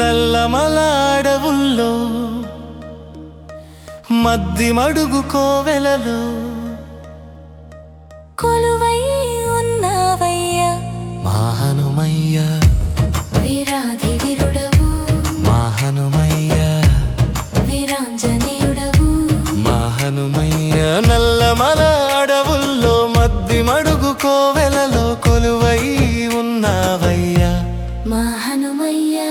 నల్లమల అడవుల్లో మద్ది మడుగు కోవెలలో కొలువై ఉన్నావయ్యా మా హనుమయ్య వీరాధి విరుడవు మా హనుమయ్య వీరాంజనేయుడవు మా హనుమయ్య నల్లమల అడవుల్లో మద్ది మడుగు కోవెలలో కొలువై ఉన్నావయ్యా మా హనుమయ్యా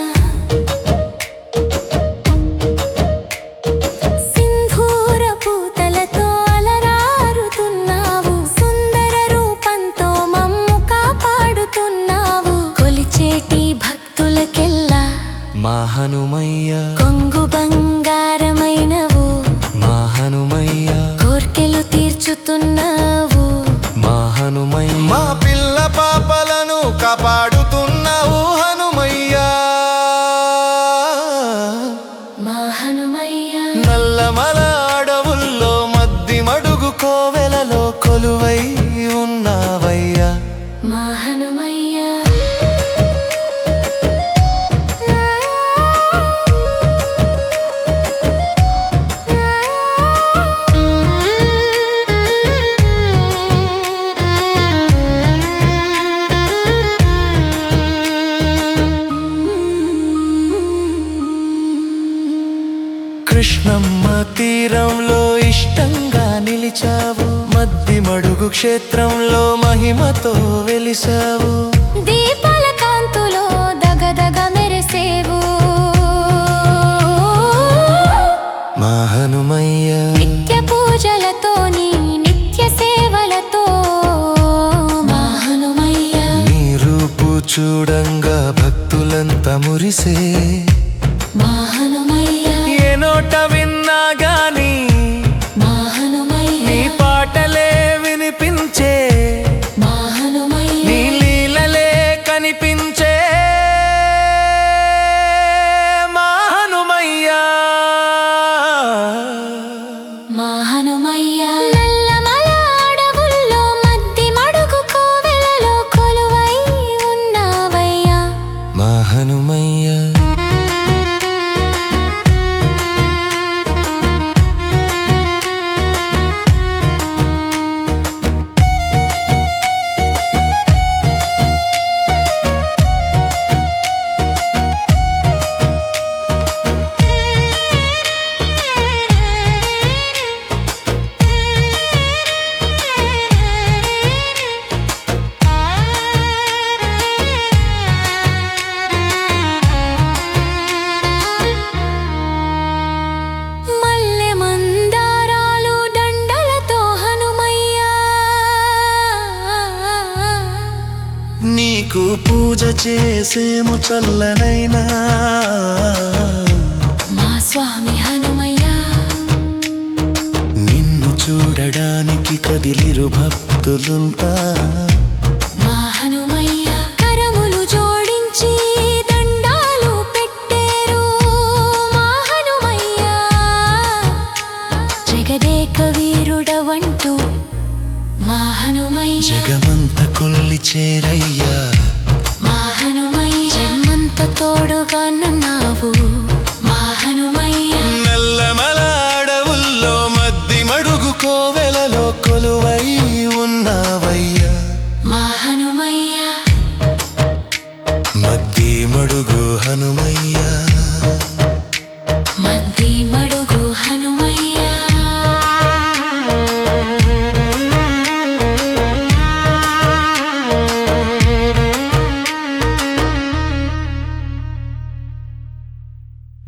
సింధూర పూతలతో అలరారుతున్నావు సుందర రూపంతో మమ్ము కాపాడుతున్నావు కొలిచేటి భక్తులకెల్లా మా హనుమయ్య కొంగు బంగారమైనవు మా హనుమయ్య కోర్కెలు తీర్చుతున్నావు మా హనుమయ్య మా పిల్ల పాపలను కాపాడుతున్నావు హనుమయ్యా మా హనుమయ్యా నల్లమల అడవుల్లో మద్ది మడుగు కోవెలలో కొలువై ఉన్నావయ్యా మా హనుమయ్యా కృష్ణమ్మ తీరంలో ఇష్టంగా నిలిచావు మద్ది మడుగు క్షేత్రంలో మహిమతో వెలిసావు దీపాల కాంతులో దగదగ మెరిసేవు మా హనుమయ్య నిత్య పూజలతో నీ నిత్య సేవలతో మా హనుమయ్య నీ రూపు చూడంగా భక్తులంతా మురిసే మా హనుమయ్య ఏ నోట విన్నా గాని మా హనుమయ్య నీ పాటలే వినిపించే మా హనుమయ్య నీ లీలలే కనిపించే మా హనుమయ్యా మా హనుమయ్య నల్లమల అడవుల్లో మద్ది మడుగు కోవెలలో కొలువై ఉన్నావయ్యా మా హనుమయ్య మల్లె మందారాలు దండలతో హనుమయ్యా నీకు పూజ చేసేము చల్లనైనా మా స్వామి హనుమయ్యా నిన్ను చూడడానికి కదిలిరు భక్తులుంటా మా హనుమయ్య కరములు జోడించి దండాలు పెట్టేరు మా హనుమయ్య జగదేక వీరుడవంటూ మా హనుమయ్య జగమంత కొల్లి చేరయ్యా మా హనుమయ్య జన్మంత తోడుగా నున్నావు మా హనుమయ్య నల్లమల అడవుల్లో మద్ది మడుగు కోవెలలో కొలువై ఉన్నావ